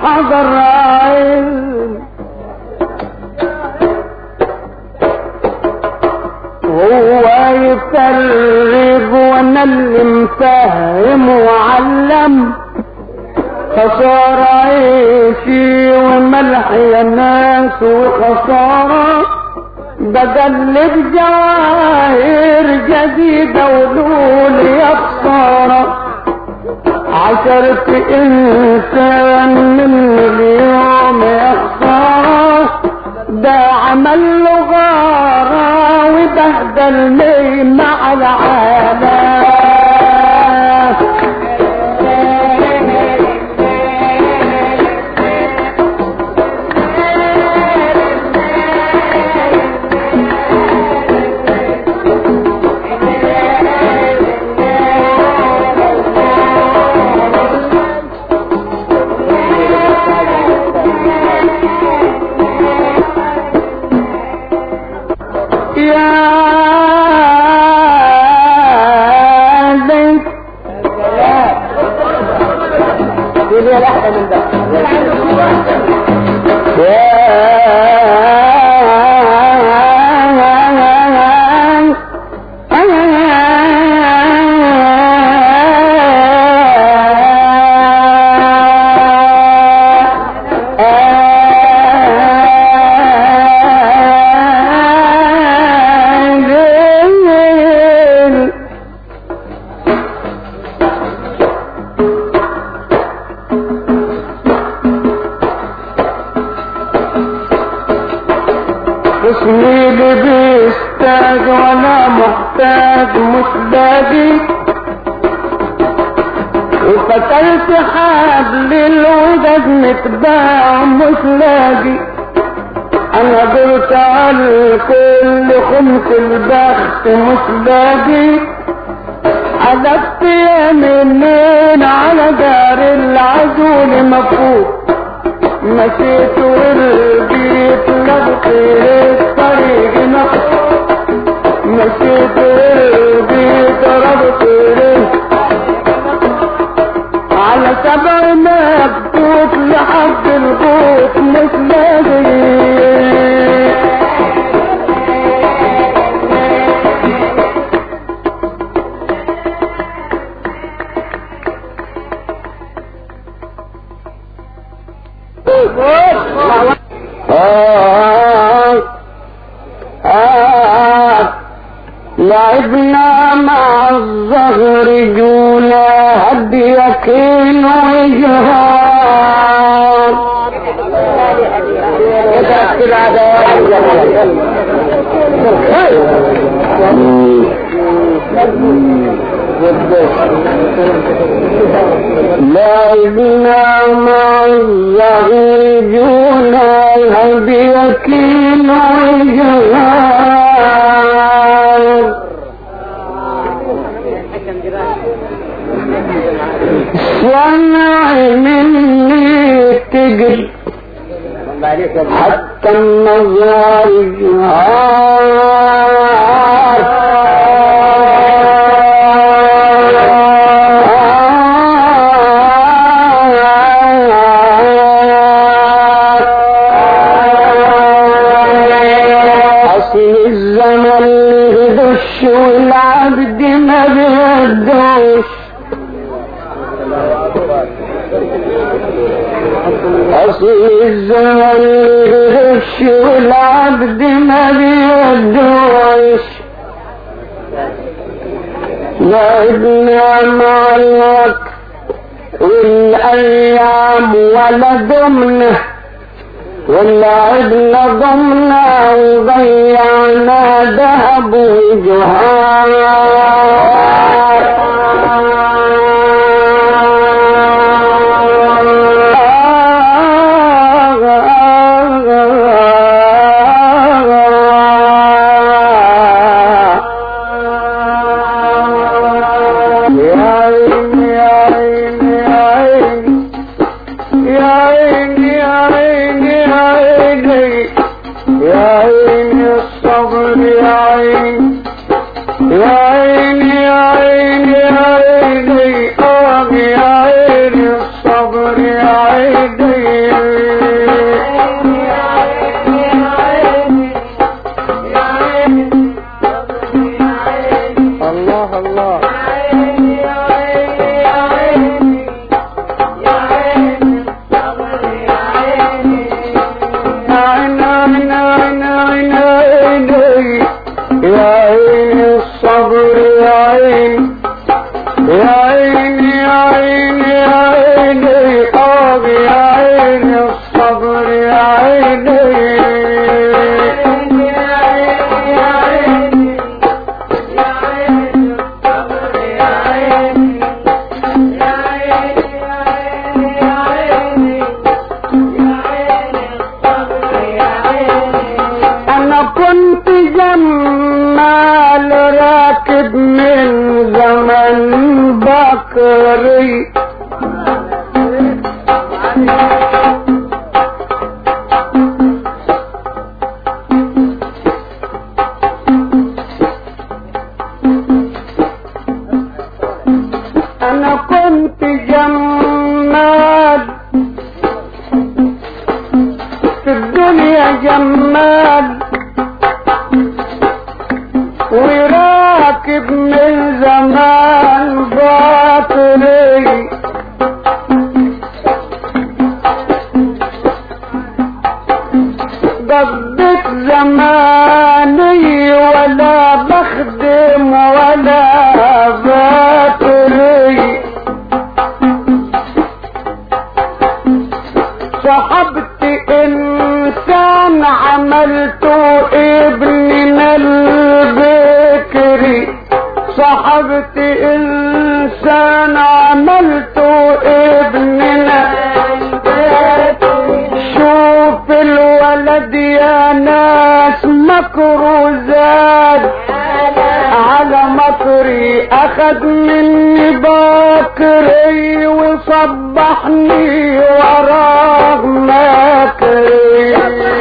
حضر عين وهو يفرغ وانا اللي مفهم وعلم خسارة عيشي وملح يا ناس وخسارة بدل بجواهر جديدة ولول يا خسارة عشرة انسان من اليوم يا خسارة ده عمل له غارة وبهدل لي مع العالم يا بنت دي ليها لحظة من ده اسمي اللي بيستاج ولا محتاج مش باقي وقتلت حبل الوداد متباع مش لاقي انا قلت على كل خمس البخت مش لاقي حلفت يمينين على دار العزول مفوت مشيت ورقيت لغطيت طريق نقص مشيت ورقيت ربطيت على سبع مكتوب لحد الغوط مش لاقي آه آه لعبنا مع الزهر جونا هد يكين وجهار لعبنا مع الزهر جونا هد يكين وجهار وانا مني تجري حتى النظر أصل الزمن يهدش والعبد ما بيهدوش أصل الزمن يهدش والعبد ما بيهدوش لعبنا مع الوقت والأيام ولا دمنا ولعبنا ضمنا وضيعنا ذهب الصبر يا عيني جمال وراكب من زمان باطري ضبط زماني ولا بخدم ولا باطري صحبت انسان عملته ابننا البكري صحبت انسان عملته ابننا شوف الولد يا ناس مكره زاد على مكري اخد مني باكري وصبحني وراه مكري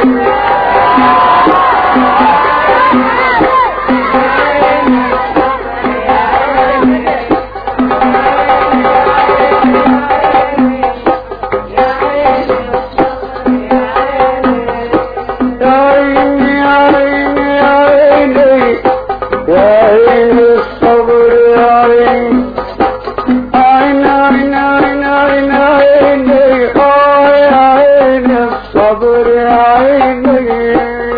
يا عيني يا عيني يا عيني يا عيني الصبر يا عيني عين عين عين عين عيني اه يا عيني الصبر يا عيني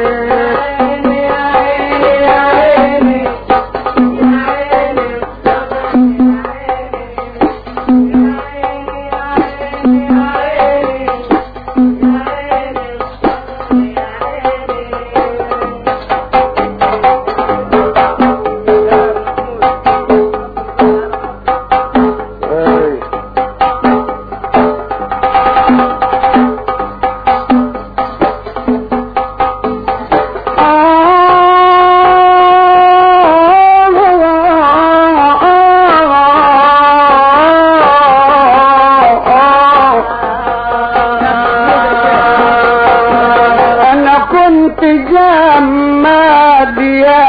انا كنت جماد يا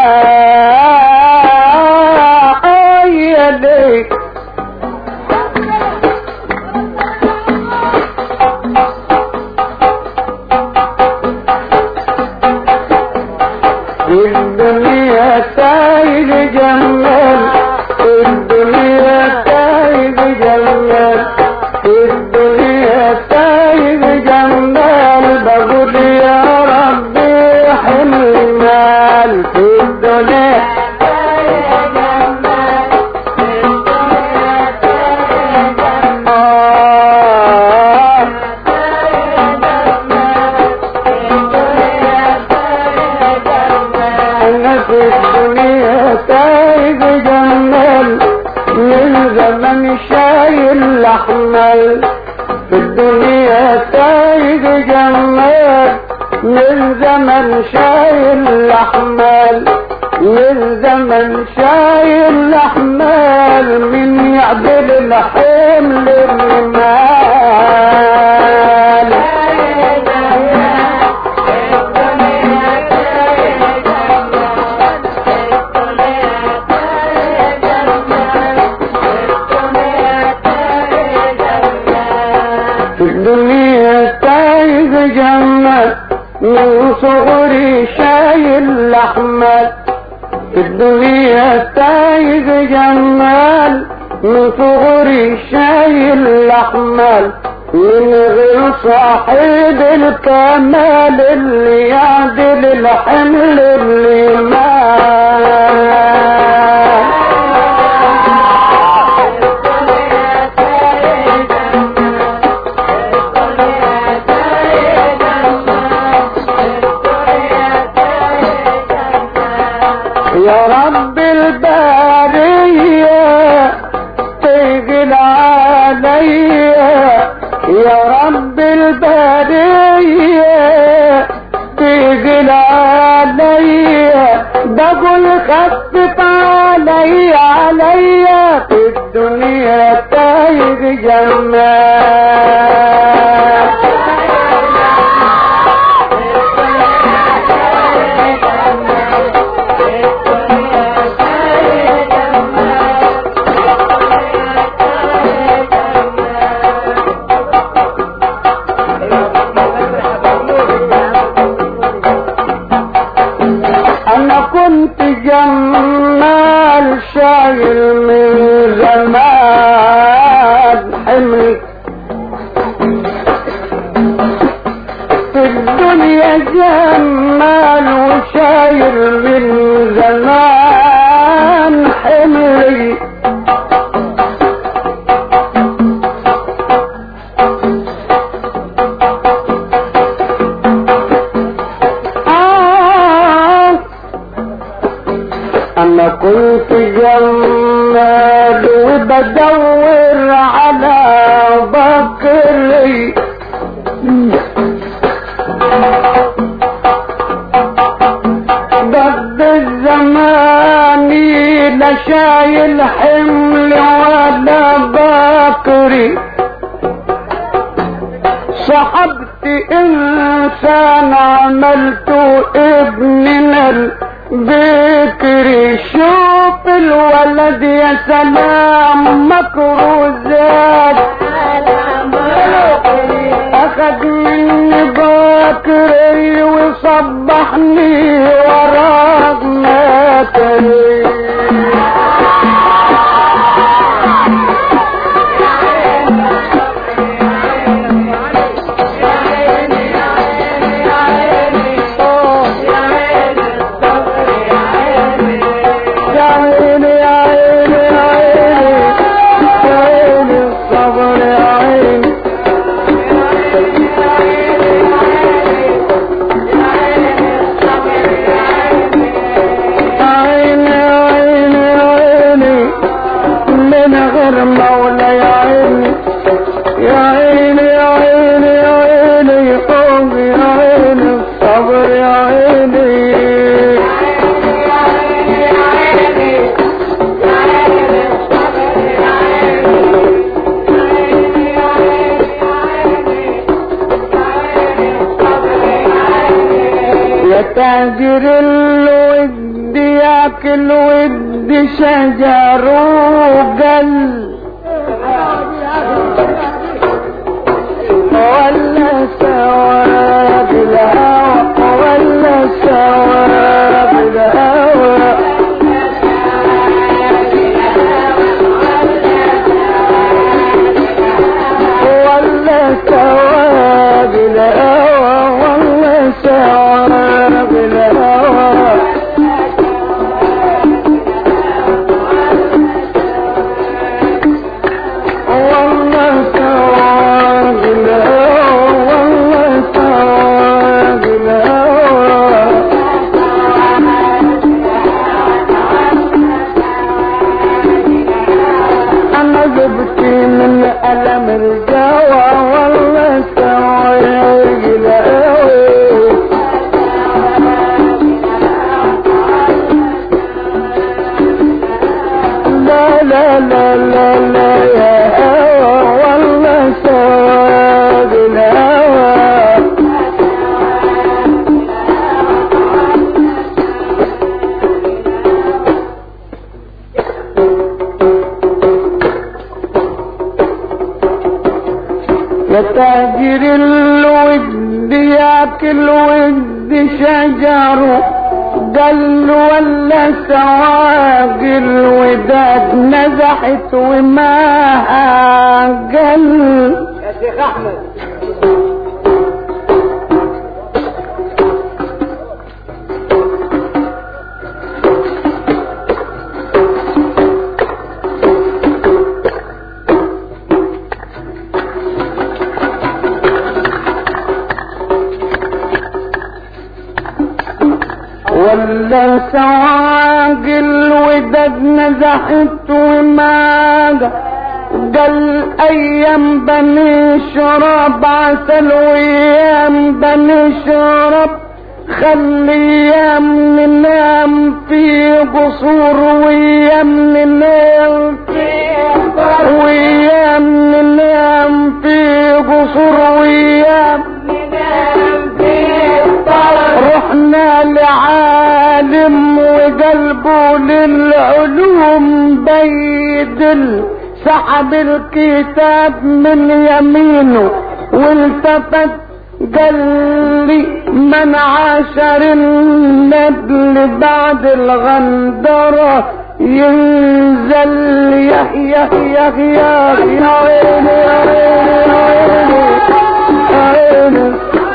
ايدي الدنيا تايد جمال الدنيا تايد جمال الدنيا تايد جمال بقول يا ربي حمل مال في الدنيا آه أنا في الدنيا تايب جمال من زمن شايل الأحمل في الدنيا تايب جمال من زمن شايل الأحمال من زمن شايل الأحمال من يعدل الحمل الرمال في الدنيا تايه جمال من صغري شايل الأحمال في الدنيا تايه جمال من صغري شايل الأحمال من غير صاحب الكمال اللي يعدل الحمل اللي مال يا رب البارية تغل عليا يا رب البارية تغل عليا بقول خفف علي عليا في الدنيا تايه جمال جمال شايل من زمان حمل في الدنيا جمال وشايل من زمان حملي آه أنا كنت جمال وبدور على بكري ضد الزمان لا شايل حمل ولا بكري صحبت انسان عملته ابننا البكري شوف الولد يا سلام مكروزات اخد مني بكري وصبحني وراك ماتري يا عيني يا عيني يا عيني يا عيني الصبر يا عيني عيني عيني عيني من غير مولا يا عيني يا عيني يا عيني يا عيني قوم يا عيني الصبر يا عيني يا تاجر الود ياكل ود شجر وقل ولا سواد الهوى ولا سواد الهوى ولا سواد الهوى ولا سواد الهوى والله سواد الهوى والله سواد الهوى انا جبت من الم الجوى والله سواد الهوى لا لا لا لا لا يا هوى والله سواد الهوى يا تاجر الود ياكل ود شجره قل ولا سواق الوداد نزحت وما قل يا شيخ احمد ولا سواق الوداد نزحت وما قل ايام بنشرب عسل وايام بنشرب خلي ايام ننام في قصور وايام ننام وايام ننام في قصور وايام رحنا لعالم وقلبه للعلوم بيدل سحب الكتاب من يمينه والتفت قال لي من عاشر النبل بعد الغندرة ينزل يحيى يحيى يا عيني يا عيني يا عيني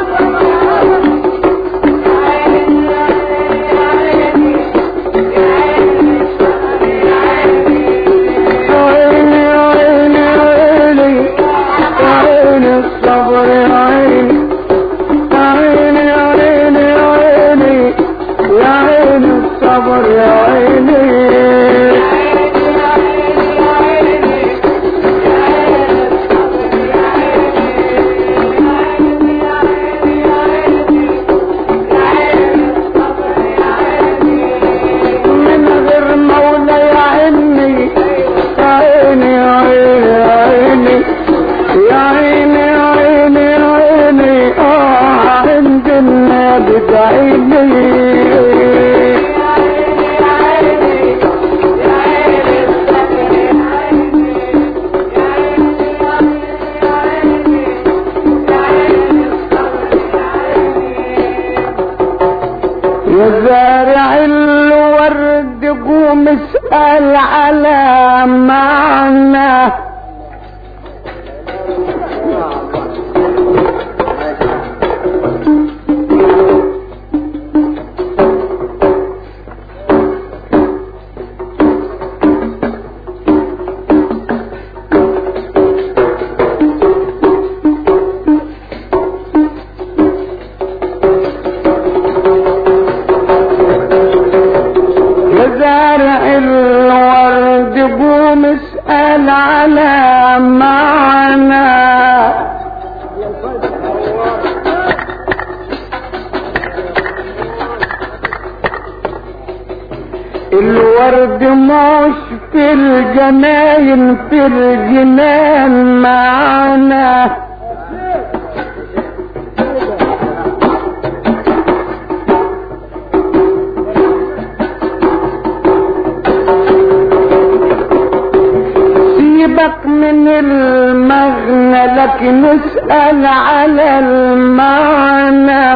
عيني عيني عيني عيني الصبر عيني عيني عيني عيني يا عيني الصبر يا عيني من غير مولى يا عيني يا عيني يا عيني يا عيني يا عيني يا عيني اه عند النبي بعيني يا زارع الورد قوم اسأل على معنى يا زارع الورد قوم اسأل على معنى الورد مش في الجناين في الجنان معنا سيبك من المغنى لكن اسأل على المعنى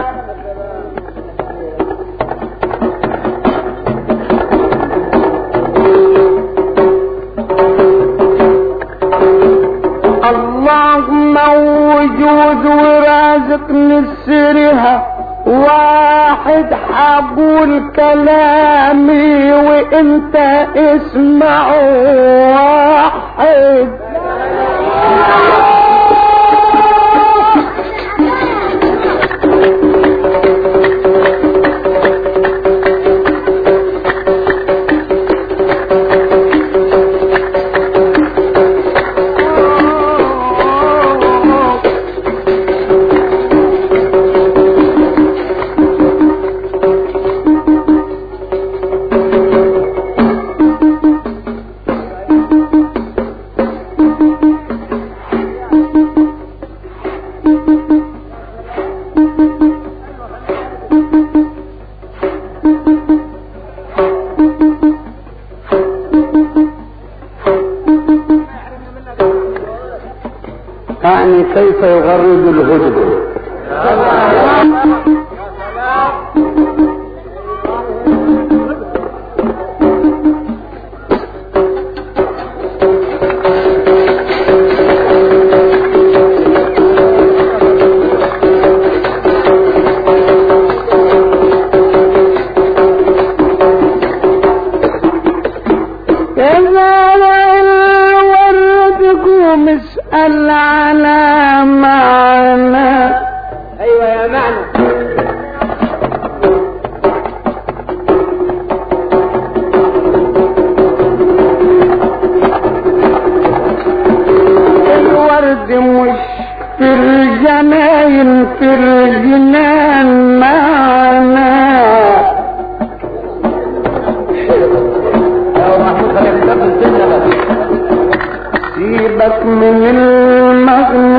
اللهم وجود ورازق نسرها واحد حقول كلامي وانت اسمع واحد يعني كيف يغرد الهدب إذا الورد قوم اسأل على معنى ايوه يا معنى الورد مش في الجناين في الجنان معنا لو محمود خليك تقبل السنه بس سيبك من المغنى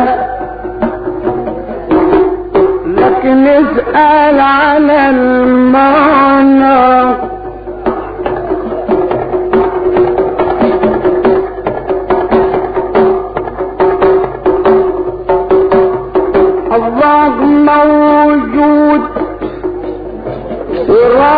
لكن اسأل على المعنى اللهم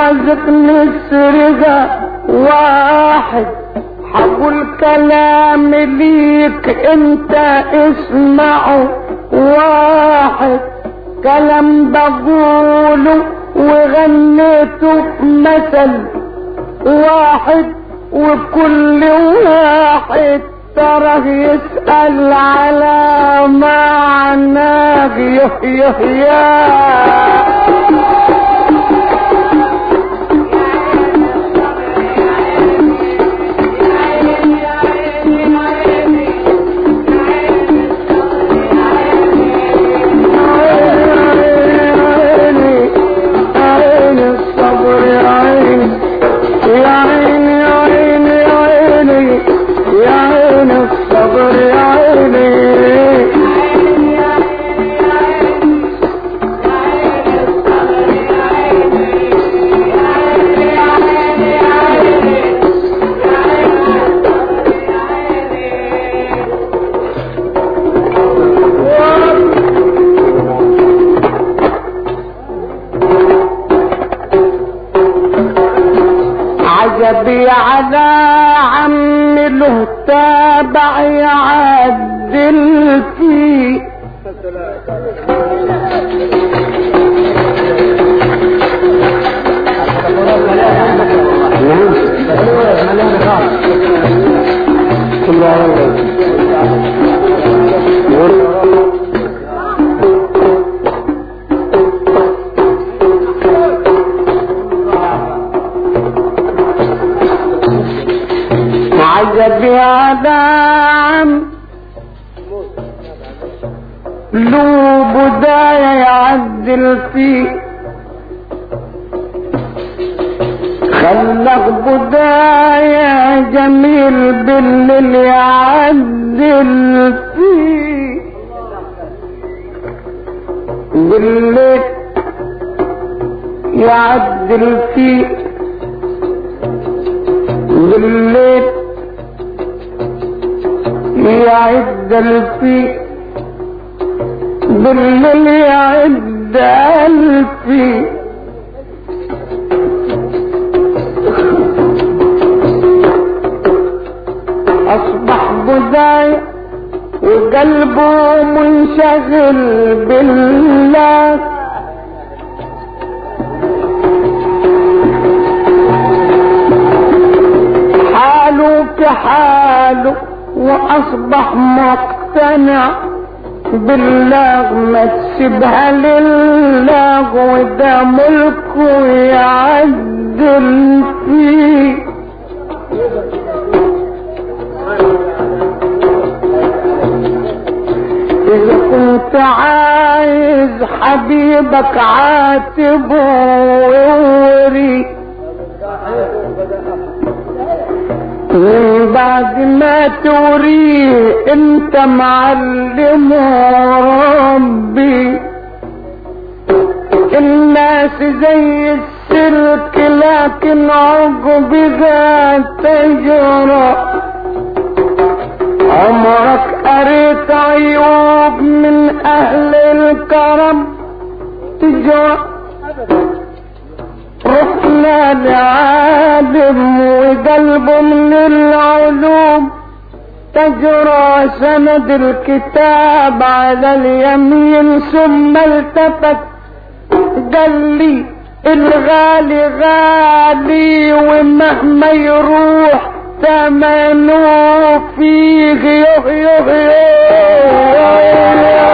رزقني السرقة واحد حقول كلام ليك انت اسمعه واحد كلام بقوله وغنيته مثل واحد وكل واحد ترى يسأل على معناه يه يه يا عيني عيني الصبر يا عيني يا عيني يا عيني يا عيني يا عيني الصبر يا عيني عجبي على عم له تابع يعدل فيه عجبي على عم له بداية يعدل فيه خلق بداية جميل بالليل يعدل فيه بالليل يعدل فيه بالليل يعدل فيه بالليل يعدل فيه أصبح بداية وقلبه منشغل بالله حاله كحاله وأصبح مقتنع بالله ما تسيبها لله وده ملكه يعدل فيه إذا كنت عايز حبيبك عاتبه ووري من بعد ما توريه انت معلمه ربي الناس زي السلك لكن عقبها تجرى عمرك قريت عيوب من اهل الكرم تجرى رحنا لعالم وقلبه من العلوم تجرى سند الكتاب على اليمين ثم التفت قال لي الغالي غالي ومهما يروح ثمنه فيه يوه يوه يوه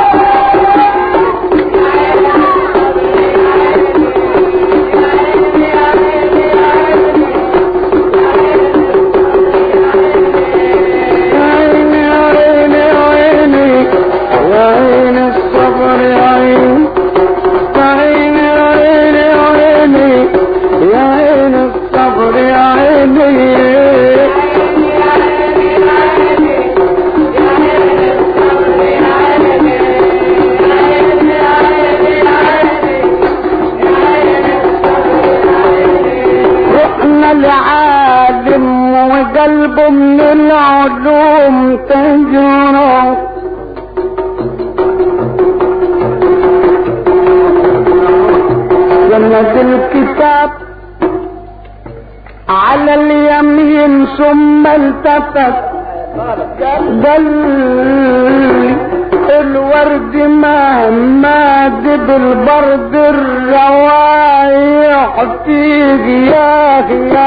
عيني عيني عيني يا عيني الصبر يا عيني عيني عيني عيني يا عيني الصبر يا عيني ثم التفت قال الورد مهما دب البرد الروايح تيجي يا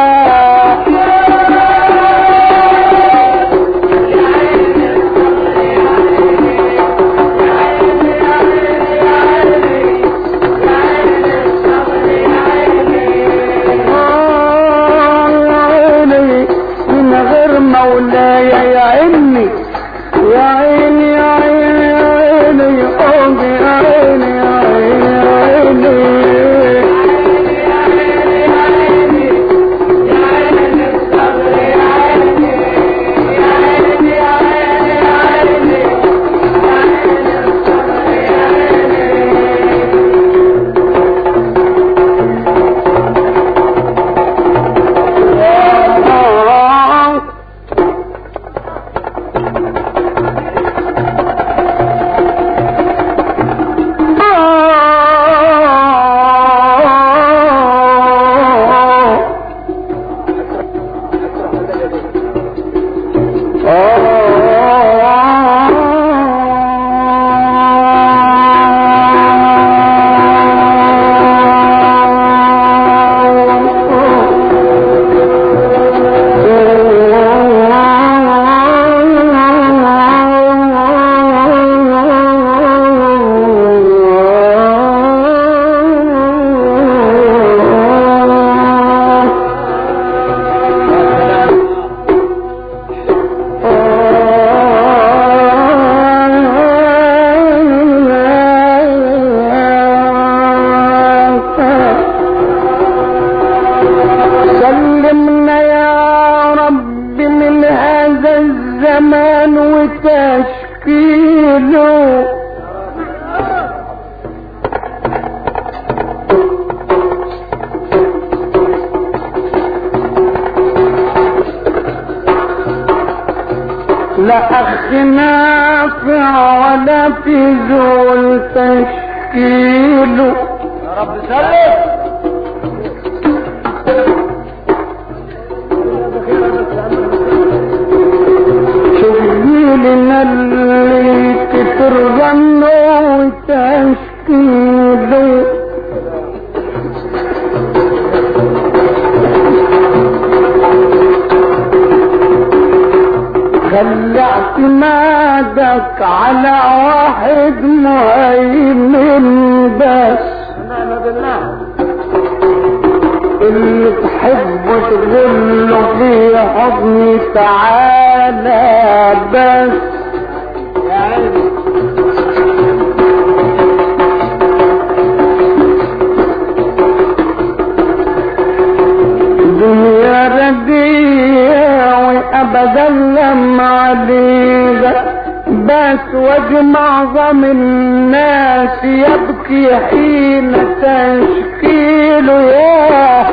عيني من غير مولاي يا عيني يا عيني يا عيني يا عيني قوم يا عيني يا عيني يا عيني سلمنا يا رب من هذا الزمان وتشكيله لا أخ نافع ولا في زول تشكيله يا رب سلم شغلنا اللي كتر ظنه وتشكيله خلي اعتمادك على واحد مهيمن بس ونعم بالله اللي تحب تغله في حضني تعالى بس يا عيني دنيا ردية وابدا لما عليها بس وجه معظم الناس يبكي حين تشكيله يا